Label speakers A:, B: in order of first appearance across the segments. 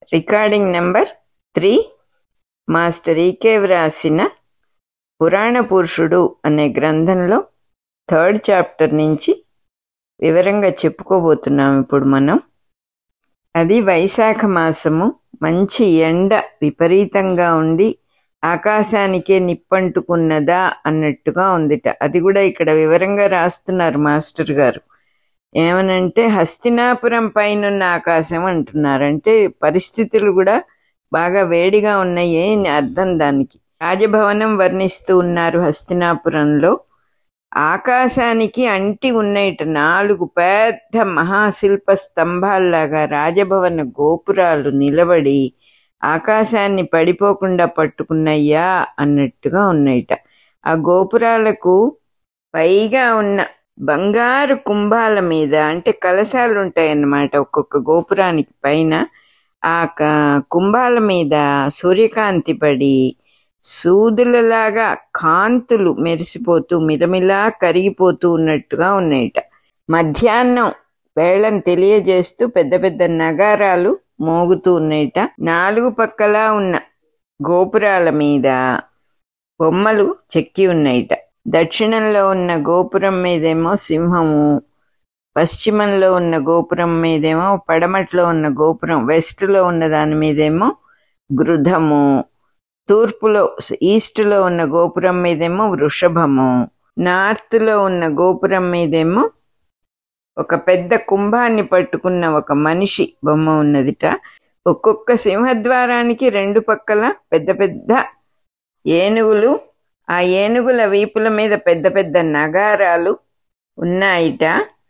A: recording number three master E K వ్రాసిన పురాణ పురుషుడు అనే గ్రంథంలో థర్డ్ చాప్టర్ నుంచి వివరంగా చెప్పుకోబోతున్నాం ఇప్పుడు మనం అది వైశాఖ మాసము మంచి ఎండ విపరీతంగా ఉండి ఆకాశానికే నిప్పంటుకున్నదా అన్నట్టుగా ఉందిట అది కూడా ఇక్కడ వివరంగా రాస్తున్నారు మాస్టర్ గారు ఏమనంటే హస్తినాపురం పైనున్న ఆకాశం అంటున్నారు అంటే పరిస్థితులు కూడా బాగా వేడిగా ఉన్నాయి అని అర్థం దానికి రాజభవనం వర్ణిస్తూ ఉన్నారు హస్తినాపురంలో ఆకాశానికి అంటి ఉన్నయిట నాలుగు పెద్ద మహాశిల్ప స్తంభాల్లాగా రాజభవన గోపురాలు నిలబడి ఆకాశాన్ని పడిపోకుండా పట్టుకున్నయ్యా అన్నట్టుగా ఉన్నయిట ఆ గోపురాలకు పైగా ఉన్న బంగారు కుంభాల మీద అంటే కలశాలు ఉంటాయన్నమాట ఒక్కొక్క గోపురానికి పైన ఆ క- కుంభాల మీద సూర్యకాంతి పడి సూదులలాగా కాంతులు మెరిసిపోతూ మిలమిలా కరిగిపోతూ ఉన్నట్టుగా ఉన్నాయట మధ్యాహ్నం వేళం తెలియజేస్తూ పెద్ద పెద్ద నగారాలు మోగుతూ ఉన్నాయట నాలుగు పక్కలా ఉన్న గోపురాల మీద బొమ్మలు చెక్కి ఉన్నాయిట దక్షిణంలో ఉన్న గోపురం మీదేమో సింహము పశ్చిమంలో ఉన్న గోపురం మీదేమో పడమట్లో ఉన్న గోపురం వెస్ట్లో ఉన్న దాని మీదేమో గృధము తూర్పులో ఈస్ట్లో ఉన్న గోపురం మీదేమో వృషభము నార్త్లో ఉన్న గోపురం మీదేమో ఒక పెద్ద కుంభాన్ని పట్టుకున్న ఒక మనిషి బొమ్మ ఉన్నదిట ఒక్కొక్క సింహద్వారానికి రెండు పక్కల పెద్ద పెద్ద ఏనుగులు ఆ ఏనుగుల వీపుల మీద పెద్ద పెద్ద నగారాలు ఉన్నాయిట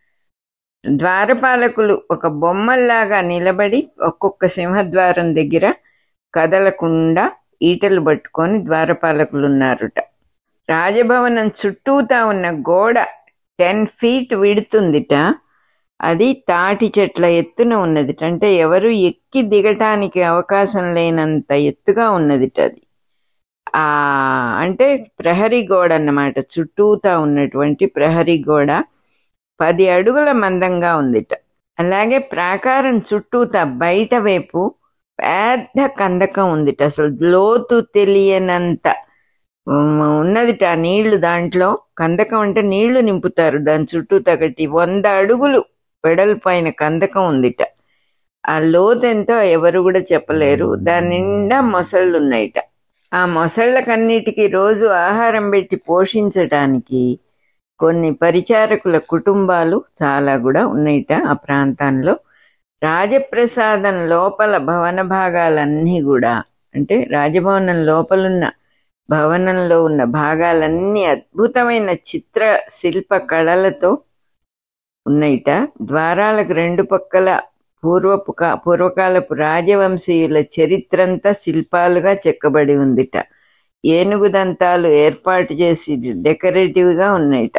A: ద్వారపాలకులు ఒక బొమ్మల్లాగా నిలబడి ఒక్కొక్క సింహద్వారం దగ్గర కదలకుండా ఈటలు పట్టుకొని ద్వారపాలకులు ఉన్నారుట రాజభవనం చుట్టూతా ఉన్న గోడ టెన్ ఫీట్ విడుతుందిట అది తాటి చెట్ల ఎత్తున ఉన్నదిట అంటే ఎవరు ఎక్కి దిగటానికి అవకాశం లేనంత ఎత్తుగా ఉన్నదిట అది ఆ అంటే ప్రహరీ గోడ అన్నమాట చుట్టూతా ఉన్నటువంటి ప్రహరీ గోడ పది అడుగుల మందంగా ఉందిట అలాగే ప్రాకారం చుట్టూతా బయట వైపు పెద్ద కందకం ఉందిట అసలు లోతు తెలియనంత ఉమ్, ఉన్నదిట ఆ నీళ్లు దాంట్లో కందకం అంటే నీళ్లు నింపుతారు దాని చుట్టూ తగటి వంద అడుగులు వెడల్పైన కందకం ఉందిట ఆ లోతు ఎంతో ఎవరు కూడా చెప్పలేరు దాని నిండా మొసళ్ళు ఉన్నాయిట ఆ మొసళ్ళకన్నిటికీ రోజు ఆహారం పెట్టి పోషించటానికి కొన్ని పరిచారకుల కుటుంబాలు చాలా కూడా ఉన్నాయిట ఆ ప్రాంతంలో రాజప్రసాదం లోపల భవన భాగాలన్నీ కూడా అంటే రాజభవనం లోపలున్న భవనంలో ఉన్న భాగాలన్నీ అద్భుతమైన చిత్ర శిల్ప కళలతో ఉన్నాయిట ద్వారాలకు రెండు పక్కల పూర్వపు కా- పూర్వకాలపు రాజవంశీయుల చరిత్రంతా శిల్పాలుగా చెక్కబడి ఉందిట ఏనుగు దంతాలు ఏర్పాటు చేసి డెకరేటివ్గా ఉన్నాయిట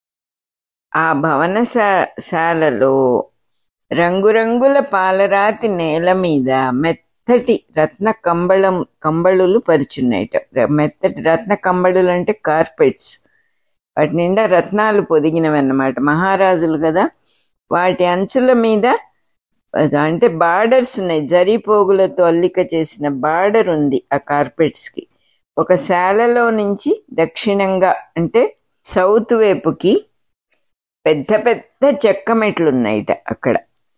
A: ఆ భవన శా- శాలలో రంగురంగుల పాలరాతి నేల మీద మెత్తటి రత్న కంబళం కంబళులు పరిచున్నాయిట ర- మెత్తటి రత్న కంబళులు అంటే కార్పెట్స్ వాటి నిండా రత్నాలు పొదిగినవి అన్నమాట మహారాజులు కదా వాటి అంచుల మీద అది అంటే బార్డర్స్ ఉన్నాయి జరీ పోగులతో అల్లిక చేసిన బార్డర్ ఉంది ఆ కార్పెట్స్ కి ఒక శాలలో నుంచి దక్షిణంగా అంటే సౌత్ వైపుకి పెద్ద పెద్ద చెక్క మెట్లు ఉన్నాయిట అక్కడ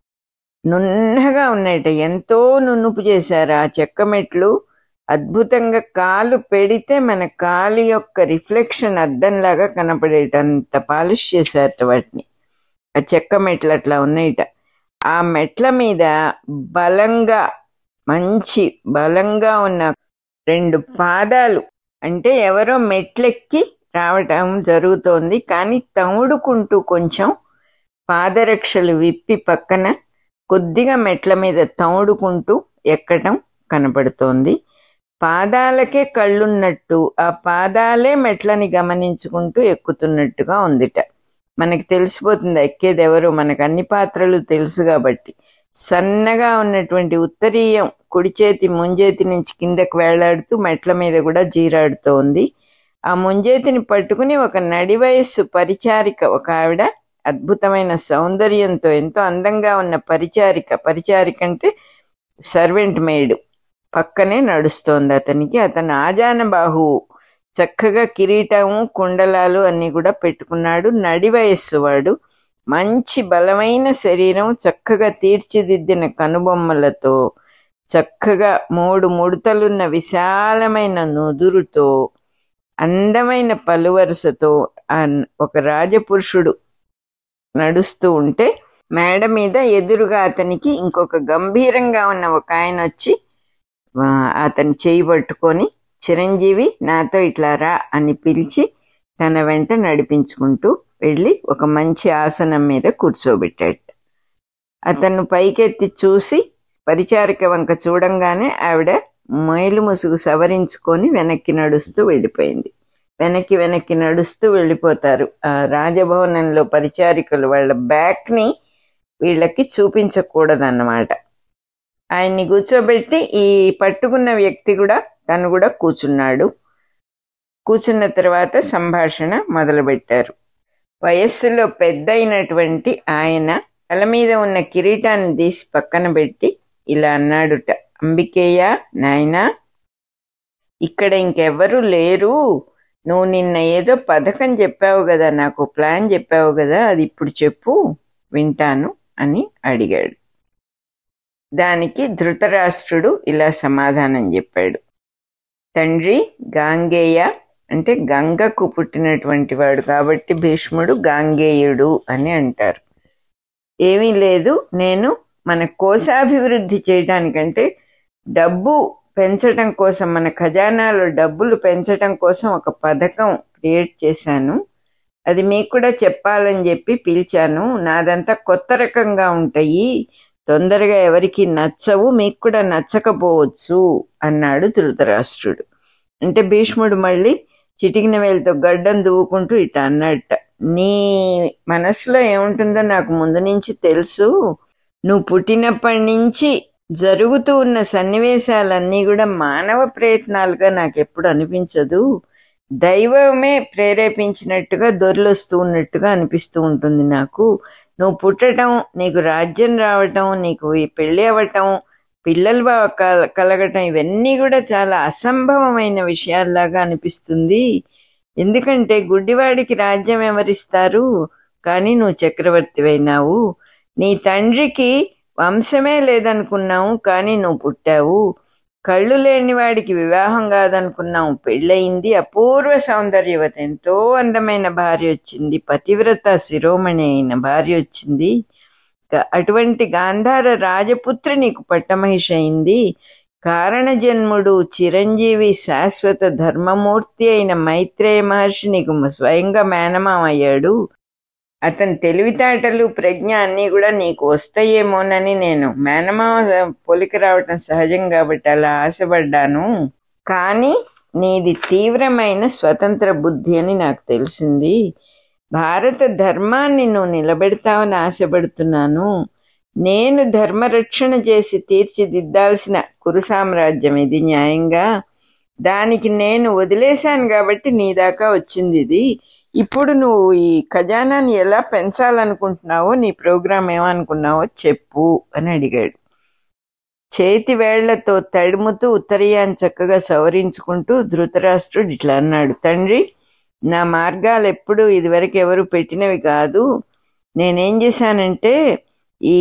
A: నున్నగా ఉన్నాయిట ఎంతో నునుపు చేశారు ఆ చెక్క మెట్లు అద్భుతంగా కాలు పెడితే మన కాలు యొక్క రిఫ్లెక్షన్ అద్దంలాగా కనపడేటంత పాలిష్ చేశారట వాటిని ఆ చెక్క మెట్లు అట్లా ఉన్నాయిట ఆ మెట్ల మీద బలంగా మంచి బలంగా ఉన్న రెండు పాదాలు అంటే ఎవరో మెట్లెక్కి రావటం జరుగుతోంది కానీ తముడుకుంటూ కొంచెం పాదరక్షలు విప్పి పక్కన కొద్దిగా మెట్ల మీద తముడుకుంటూ ఎక్కటం కనపడుతోంది పాదాలకే కళ్ళున్నట్టు ఆ పాదాలే మెట్లని గమనించుకుంటూ ఎక్కుతున్నట్టుగా ఉందిట మనకి తెలిసిపోతుంది ఎక్కేది ఎవరు మనకు అన్ని పాత్రలు తెలుసు కాబట్టి సన్నగా ఉన్నటువంటి ఉత్తరీయం కుడి చేతి ముంజేతి నుంచి కిందకు వేలాడుతూ మెట్ల మీద కూడా జీరాడుతోంది ఆ ముంజేతిని పట్టుకుని ఒక నడి వయస్సు పరిచారిక ఒక ఆవిడ అద్భుతమైన సౌందర్యంతో ఎంతో అందంగా ఉన్న పరిచారిక పరిచారిక అంటే సర్వెంట్ మేడ్ పక్కనే నడుస్తోంది అతనికి అతను ఆజాన బాహువు చక్కగా కిరీటము కుండలాలు అన్నీ కూడా పెట్టుకున్నాడు నడి వయస్సు వాడు మంచి బలమైన శరీరం చక్కగా తీర్చిదిద్దిన కనుబొమ్మలతో చక్కగా మూడు ముడతలున్న విశాలమైన నుదురుతో అందమైన పలువరుసతో ఆ ఒక రాజపురుషుడు నడుస్తూ ఉంటే మేడ మీద ఎదురుగా అతనికి ఇంకొక గంభీరంగా ఉన్న ఒక ఆయన వచ్చి ఆ, అతని చేయి పట్టుకొని చిరంజీవి నాతో ఇట్లా రా అని పిలిచి తన వెంట నడిపించుకుంటూ వెళ్ళి ఒక మంచి ఆసనం మీద కూర్చోబెట్టాడు అతను పైకెత్తి చూసి పరిచారిక వంక చూడంగానే ఆవిడ మైలు ముసుగు సవరించుకొని వెనక్కి నడుస్తూ వెళ్ళిపోయింది వెనక్కి వెనక్కి నడుస్తూ వెళ్ళిపోతారు ఆ రాజభవనంలో పరిచారికలు వాళ్ళ బ్యాక్ని వీళ్ళకి చూపించకూడదన్నమాట ఆయన్ని కూర్చోబెట్టి ఈ పట్టుకున్న వ్యక్తి కూడా తను కూడా కూర్చున్నాడు కూర్చున్న తర్వాత సంభాషణ మొదలుపెట్టారు వయస్సులో పెద్దయినటువంటి ఆయన తల మీద ఉన్న కిరీటాన్ని తీసి పక్కన పెట్టి ఇలా అన్నాడుట అంబికేయ నాయనా ఇక్కడ ఇంకెవ్వరూ లేరు నువ్వు నిన్న ఏదో పథకం చెప్పావు కదా నాకు ప్లాన్ చెప్పావు కదా అది ఇప్పుడు చెప్పు వింటాను అని అడిగాడు దానికి ధృతరాష్ట్రుడు ఇలా సమాధానం చెప్పాడు తండ్రి గాంగేయ అంటే గంగకు పుట్టినటువంటి వాడు కాబట్టి భీష్ముడు గాంగేయుడు అని అంటారు ఏమీ లేదు నేను మన కోశాభివృద్ధి చేయడానికంటే డబ్బు పెంచటం కోసం మన ఖజానాలో డబ్బులు పెంచటం కోసం ఒక పథకం క్రియేట్ చేశాను అది మీకు కూడా చెప్పాలని చెప్పి పిలిచాను నాదంతా కొత్త రకంగా ఉంటాయి తొందరగా ఎవరికి నచ్చవు మీకు కూడా నచ్చకపోవచ్చు అన్నాడు ధృతరాష్ట్రుడు అంటే భీష్ముడు మళ్ళీ చిటికిన వేలతో గడ్డం దువ్వుకుంటూ ఇట అన్నట్ట నీ మనసులో ఏముంటుందో నాకు ముందు నుంచి తెలుసు నువ్వు పుట్టినప్పటి నుంచి జరుగుతూ ఉన్న సన్నివేశాలన్నీ కూడా మానవ ప్రయత్నాలుగా నాకు ఎప్పుడు అనిపించదు దైవమే ప్రేరేపించినట్టుగా దొరిలొస్తూ ఉన్నట్టుగా అనిపిస్తూ ఉంటుంది నాకు నువ్వు పుట్టడం నీకు రాజ్యం రావటం నీకు ఈ పెళ్ళి అవ్వటం పిల్లలు బా- కల- కలగటం ఇవన్నీ కూడా చాలా అసంభవమైన విషయాల్లాగా అనిపిస్తుంది ఎందుకంటే గుడ్డివాడికి రాజ్యం ఎవరిస్తారు కానీ నువ్వు చక్రవర్తివైనావు నీ తండ్రికి వంశమే లేదనుకున్నావు కానీ నువ్వు పుట్టావు కళ్ళు లేని వాడికి వివాహం కాదనుకున్నావు పెళ్ళయింది అపూర్వ సౌందర్యవత ఎంతో అందమైన భార్య వచ్చింది పతివ్రత శిరోమణి అయిన భార్య వచ్చింది క- అటువంటి గాంధార రాజపుత్రి నీకు పట్టమహిష అయింది కారణజన్ముడు చిరంజీవి శాశ్వత ధర్మమూర్తి అయిన మైత్రేయ మహర్షి నీకు మ- స్వయంగా మేనమామ అయ్యాడు అతని తెలివితేటలు ప్రజ్ఞ అన్నీ కూడా నీకు వస్తాయేమోనని నేను మేనమామ పొలికి రావటం సహజం కాబట్టి అలా ఆశపడ్డాను కానీ నీది తీవ్రమైన స్వతంత్ర బుద్ధి అని నాకు తెలిసింది భారత ధర్మాన్ని నువ్వు నిలబెడతావని ఆశపడుతున్నాను నేను ధర్మరక్షణ చేసి తీర్చిదిద్దాల్సిన కురు సామ్రాజ్యం ఇది న్యాయంగా దానికి నేను వదిలేశాను కాబట్టి నీ దాకా వచ్చింది ఇది ఇప్పుడు నువ్వు ఈ ఖజానాని ఎలా పెంచాలనుకుంటున్నావో నీ ప్రోగ్రాం ఏమనుకున్నావో చెప్పు అని అడిగాడు చేతి వేళ్లతో తడుముతూ ఉత్తరీయాన్ని చక్కగా సవరించుకుంటూ ధృతరాష్ట్రుడు ఇట్లా అన్నాడు తండ్రి నా మార్గాలు ఎప్పుడు ఇదివరకు ఎవరు పెట్టినవి కాదు నేనేం చేశానంటే ఈ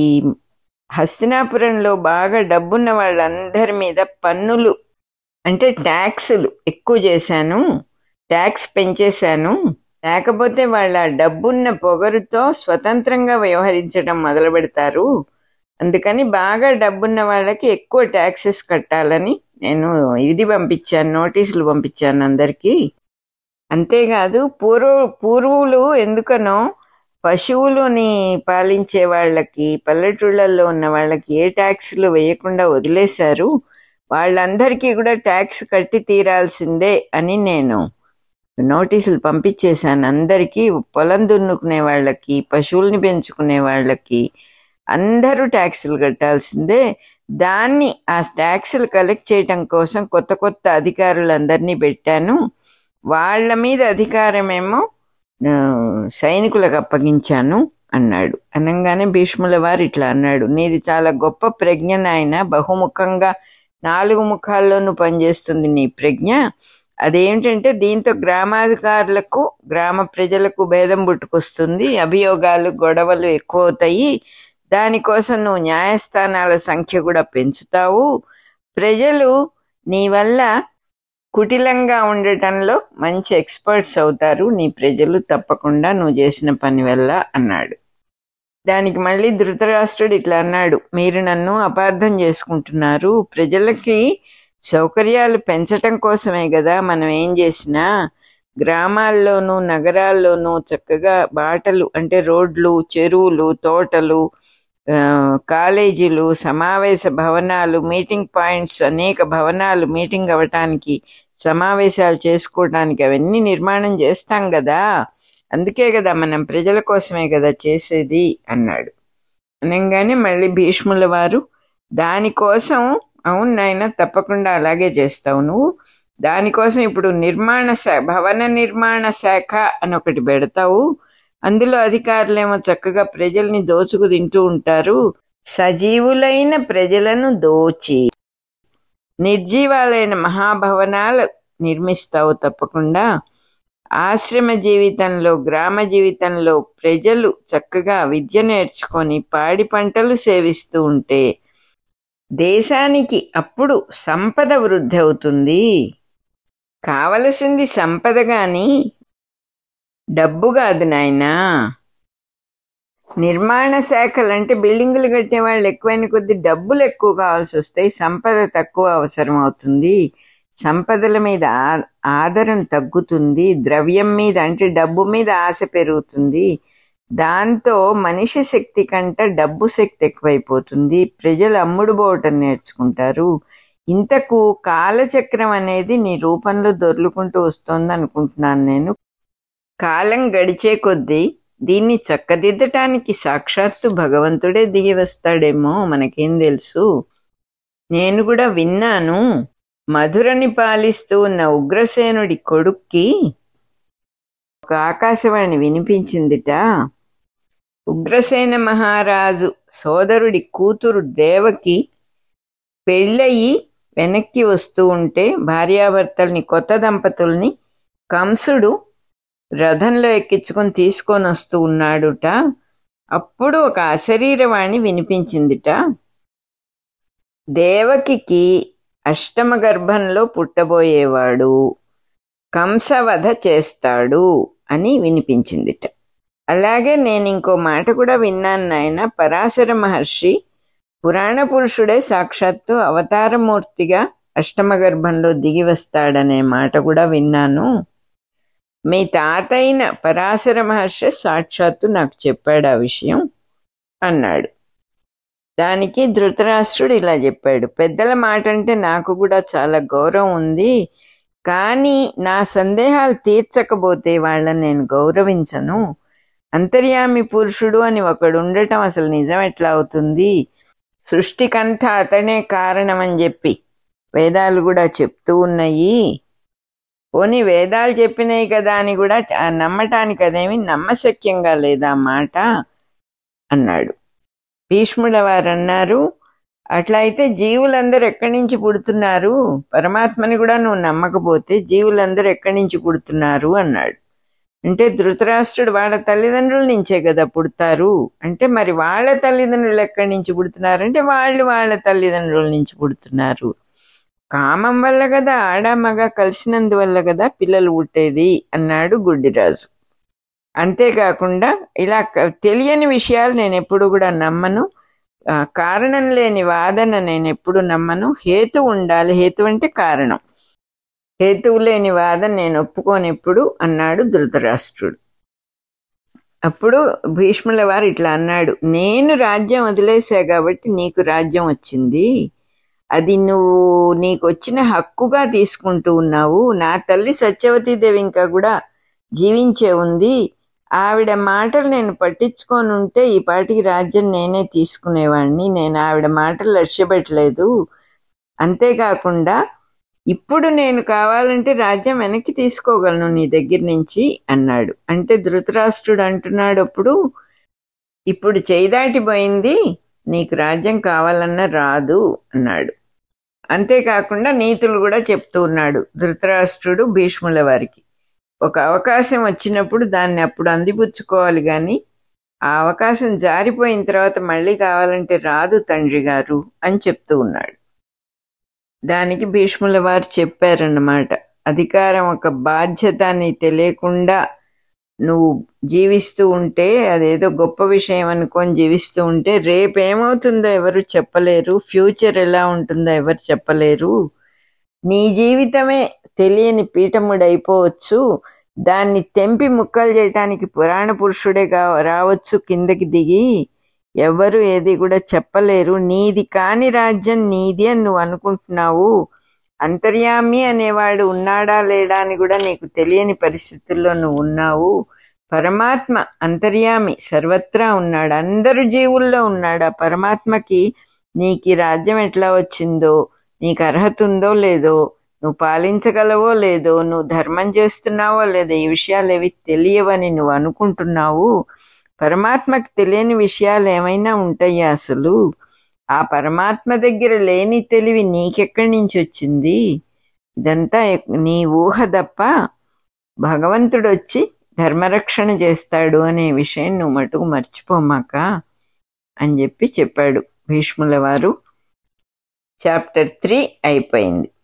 A: హస్తినాపురంలో బాగా డబ్బున్న వాళ్ళందరి మీద పన్నులు అంటే ట్యాక్సులు ఎక్కువ చేశాను ట్యాక్స్ పెంచేశాను లేకపోతే వాళ్ళ డబ్బున్న పొగరుతో స్వతంత్రంగా వ్యవహరించడం మొదలు పెడతారు అందుకని బాగా డబ్బున్న వాళ్ళకి ఎక్కువ ట్యాక్సెస్ కట్టాలని నేను ఇది పంపించాను నోటీసులు పంపించాను అందరికీ అంతేకాదు పూర్వ పూర్వులు ఎందుకనో పశువులని పాలించే వాళ్ళకి పల్లెటూళ్ళల్లో ఉన్న వాళ్ళకి ఏ ట్యాక్స్లు వేయకుండా వదిలేశారు వాళ్ళందరికీ కూడా ట్యాక్స్ కట్టి తీరాల్సిందే అని నేను నోటీసులు పంపించేశాను అందరికీ పొలం దున్నుకునే వాళ్ళకి పశువుల్ని పెంచుకునే వాళ్ళకి అందరూ ట్యాక్సులు కట్టాల్సిందే దాన్ని ఆ ట్యాక్సులు కలెక్ట్ చేయటం కోసం కొత్త కొత్త అధికారులందరినీ పెట్టాను వాళ్ళ మీద అధికారమేమో ఆ, సైనికులకు అప్పగించాను అన్నాడు అనగానే భీష్ముల వారు ఇట్లా అన్నాడు నీది చాలా గొప్ప ప్రజ్ఞ నాయన బహుముఖంగా నాలుగు ముఖాల్లోనూ పనిచేస్తుంది నీ ప్రజ్ఞ అదేంటంటే దీంతో గ్రామాధికారులకు గ్రామ ప్రజలకు భేదం పుట్టుకొస్తుంది అభియోగాలు గొడవలు ఎక్కువ అవుతాయి దానికోసం నువ్వు న్యాయస్థానాల సంఖ్య కూడా పెంచుతావు ప్రజలు నీ వల్ల కుటిలంగా ఉండటంలో మంచి ఎక్స్పర్ట్స్ అవుతారు నీ ప్రజలు తప్పకుండా నువ్వు చేసిన పని వల్ల అన్నాడు దానికి మళ్ళీ ధృతరాష్ట్రుడు ఇట్లా అన్నాడు మీరు నన్ను అపార్థం చేసుకుంటున్నారు ప్రజలకి సౌకర్యాలు పెంచటం కోసమే కదా మనం ఏం చేసినా గ్రామాల్లోనూ నగరాల్లోనూ చక్కగా బాటలు అంటే రోడ్లు చెరువులు తోటలు ఆ, కాలేజీలు సమావేశ భవనాలు మీటింగ్ పాయింట్స్ అనేక భవనాలు మీటింగ్ అవ్వటానికి సమావేశాలు చేసుకోవడానికి అవన్నీ నిర్మాణం చేస్తాం కదా అందుకే కదా మనం ప్రజల కోసమే కదా చేసేది అన్నాడు అనగానే మళ్ళీ భీష్ముల వారు దానికోసం అవును నాయన తప్పకుండా అలాగే చేస్తావు నువ్వు దానికోసం ఇప్పుడు నిర్మాణ శా భవన నిర్మాణ శాఖ అని ఒకటి పెడతావు అందులో అధికారులేమో చక్కగా ప్రజల్ని దోచుకు తింటూ ఉంటారు సజీవులైన ప్రజలను దోచి నిర్జీవాలైన మహాభవనాలు నిర్మిస్తావు తప్పకుండా ఆశ్రమ జీవితంలో గ్రామ జీవితంలో ప్రజలు చక్కగా విద్య నేర్చుకొని పాడి పంటలు సేవిస్తూ ఉంటే దేశానికి అప్పుడు సంపద వృద్ధి అవుతుంది కావలసింది సంపద గాని డబ్బు కాదు నాయనా నిర్మాణ శాఖలు అంటే బిల్డింగులు కట్టే వాళ్ళు ఎక్కువైన కొద్ది డబ్బులు ఎక్కువ కావాల్సి వస్తాయి సంపద తక్కువ అవసరం అవుతుంది సంపదల మీద ఆ- ఆదరణ తగ్గుతుంది ద్రవ్యం మీద అంటే డబ్బు మీద ఆశ పెరుగుతుంది దాంతో మనిషి శక్తి కంట డబ్బు శక్తి ఎక్కువైపోతుంది ప్రజలు అమ్ముడు పోవటం నేర్చుకుంటారు ఇంతకు కాలచక్రం అనేది నీ రూపంలో దొర్లుకుంటూ వస్తోంది అనుకుంటున్నాను నేను కాలం గడిచే కొద్దీ దీన్ని చక్కదిద్దటానికి సాక్షాత్తు భగవంతుడే దిగి వస్తాడేమో మనకేం తెలుసు నేను కూడా విన్నాను మధురని పాలిస్తూ ఉన్న ఉగ్రసేనుడి కొడుక్కి ఒక ఆకాశవాణి వినిపించిందిట ఉగ్రసేన మహారాజు సోదరుడి కూతురు దేవకి పెళ్ళయి వెనక్కి వస్తూ ఉంటే భార్యాభర్తల్ని కొత్త దంపతుల్ని కంసుడు రథంలో ఎక్కించుకొని తీసుకొని వస్తూ ఉన్నాడుట అప్పుడు ఒక అశరీరవాణి వినిపించిందిట దేవకికి అష్టమ గర్భంలో పుట్టబోయేవాడు కంసవధ చేస్తాడు అని వినిపించిందిట అలాగే నేను ఇంకో మాట కూడా విన్నాను నాయన పరాశర మహర్షి పురాణ పురుషుడే సాక్షాత్తు అవతారమూర్తిగా అష్టమ గర్భంలో దిగి వస్తాడనే మాట కూడా విన్నాను మీ తాతైన పరాశర మహర్షి సాక్షాత్తు నాకు చెప్పాడు ఆ విషయం అన్నాడు దానికి ధృతరాష్ట్రుడు ఇలా చెప్పాడు పెద్దల మాట అంటే నాకు కూడా చాలా గౌరవం ఉంది కానీ నా సందేహాలు తీర్చకపోతే వాళ్ళని నేను గౌరవించను అంతర్యామి పురుషుడు అని ఒకడు ఉండటం అసలు నిజం ఎట్లా అవుతుంది సృష్టికంతా అతనే కారణం అని చెప్పి వేదాలు కూడా చెప్తూ ఉన్నాయి పోనీ వేదాలు చెప్పినాయి కదా అని కూడా చ- నమ్మటానికి అదేమి నమ్మశక్యంగా లేదా మాట అన్నాడు భీష్ముల వారు అన్నారు అట్లా అయితే జీవులందరూ ఎక్కడి నుంచి పుడుతున్నారు పరమాత్మని కూడా నువ్వు నమ్మకపోతే జీవులందరూ ఎక్కడి నుంచి పుడుతున్నారు అన్నాడు అంటే ధృతరాష్ట్రుడు వాళ్ళ తల్లిదండ్రుల నుంచే కదా పుడతారు అంటే మరి వాళ్ళ తల్లిదండ్రులు ఎక్కడి నుంచి పుడుతున్నారు అంటే వాళ్ళు వాళ్ళ తల్లిదండ్రుల నుంచి పుడుతున్నారు కామం వల్ల కదా ఆడ మగ కలిసినందువల్ల కదా పిల్లలు పుట్టేది అన్నాడు గుడ్డిరాజు అంతేకాకుండా ఇలా క- తెలియని విషయాలు నేను ఎప్పుడు కూడా నమ్మను ఆ, కారణం లేని వాదన నేను ఎప్పుడు నమ్మను హేతు ఉండాలి హేతు అంటే కారణం హేతువు లేని వాదన నేను ఒప్పుకోను ఎప్పుడు అన్నాడు ధృతరాష్ట్రుడు అప్పుడు భీష్ముల వారు ఇట్లా అన్నాడు నేను రాజ్యం వదిలేసా కాబట్టి నీకు రాజ్యం వచ్చింది అది నువ్వు నీకు వచ్చిన హక్కుగా తీసుకుంటూ ఉన్నావు నా తల్లి సత్యవతీదేవి ఇంకా కూడా జీవించే ఉంది ఆవిడ మాటలు నేను పట్టించుకొని ఉంటే ఈ పాటికి రాజ్యం నేనే తీసుకునేవాడిని నేను ఆవిడ మాటలు లక్ష్యపెట్టలేదు అంతేకాకుండా ఇప్పుడు నేను కావాలంటే రాజ్యం వెనక్కి తీసుకోగలను నీ దగ్గర నుంచి అన్నాడు అంటే ధృతరాష్ట్రుడు అంటున్నాడు అప్పుడు ఇప్పుడు చేయిదాటిపోయింది నీకు రాజ్యం కావాలన్నా రాదు అన్నాడు అంతేకాకుండా నీతులు కూడా చెప్తూ ఉన్నాడు ధృతరాష్ట్రుడు భీష్ముల వారికి ఒక అవకాశం వచ్చినప్పుడు దాన్ని అప్పుడు అందిపుచ్చుకోవాలి కానీ ఆ అవకాశం జారిపోయిన తర్వాత మళ్ళీ కావాలంటే రాదు తండ్రి గారు అని చెప్తూ ఉన్నాడు దానికి భీష్ముల వారు చెప్పారన్నమాట అధికారం ఒక బాధ్యత అని తెలియకుండా నువ్వు జీవిస్తూ ఉంటే అదేదో గొప్ప విషయం అనుకొని జీవిస్తూ ఉంటే రేపు ఏమవుతుందో ఎవరు చెప్పలేరు ఫ్యూచర్ ఎలా ఉంటుందో ఎవరు చెప్పలేరు నీ జీవితమే తెలియని పీఠముడైపోవచ్చు దాన్ని తెంపి ముక్కలు చేయటానికి పురాణ పురుషుడే కా రావచ్చు కిందకి దిగి ఎవరు ఏది కూడా చెప్పలేరు నీది కాని రాజ్యం నీది అని నువ్వు అనుకుంటున్నావు అంతర్యామి అనేవాడు ఉన్నాడా లేడా అని కూడా నీకు తెలియని పరిస్థితుల్లో నువ్వు ఉన్నావు పరమాత్మ అంతర్యామి సర్వత్రా ఉన్నాడు అందరు జీవుల్లో ఉన్నాడు ఆ పరమాత్మకి నీకు ఈ రాజ్యం ఎట్లా వచ్చిందో నీకు అర్హత ఉందో లేదో నువ్వు పాలించగలవో లేదో నువ్వు ధర్మం చేస్తున్నావో లేదో ఈ విషయాలు ఏవి తెలియవని నువ్వు అనుకుంటున్నావు పరమాత్మకి తెలియని విషయాలు ఏమైనా ఉంటాయా అసలు ఆ పరమాత్మ దగ్గర లేని తెలివి నీకెక్కడి నుంచి వచ్చింది ఇదంతా ఎక్- నీ ఊహ తప్ప భగవంతుడు వచ్చి ధర్మరక్షణ చేస్తాడు అనే విషయం నువ్వు మటుకు మర్చిపోమాక అని చెప్పి చెప్పాడు భీష్ముల వారు చాప్టర్ త్రీ అయిపోయింది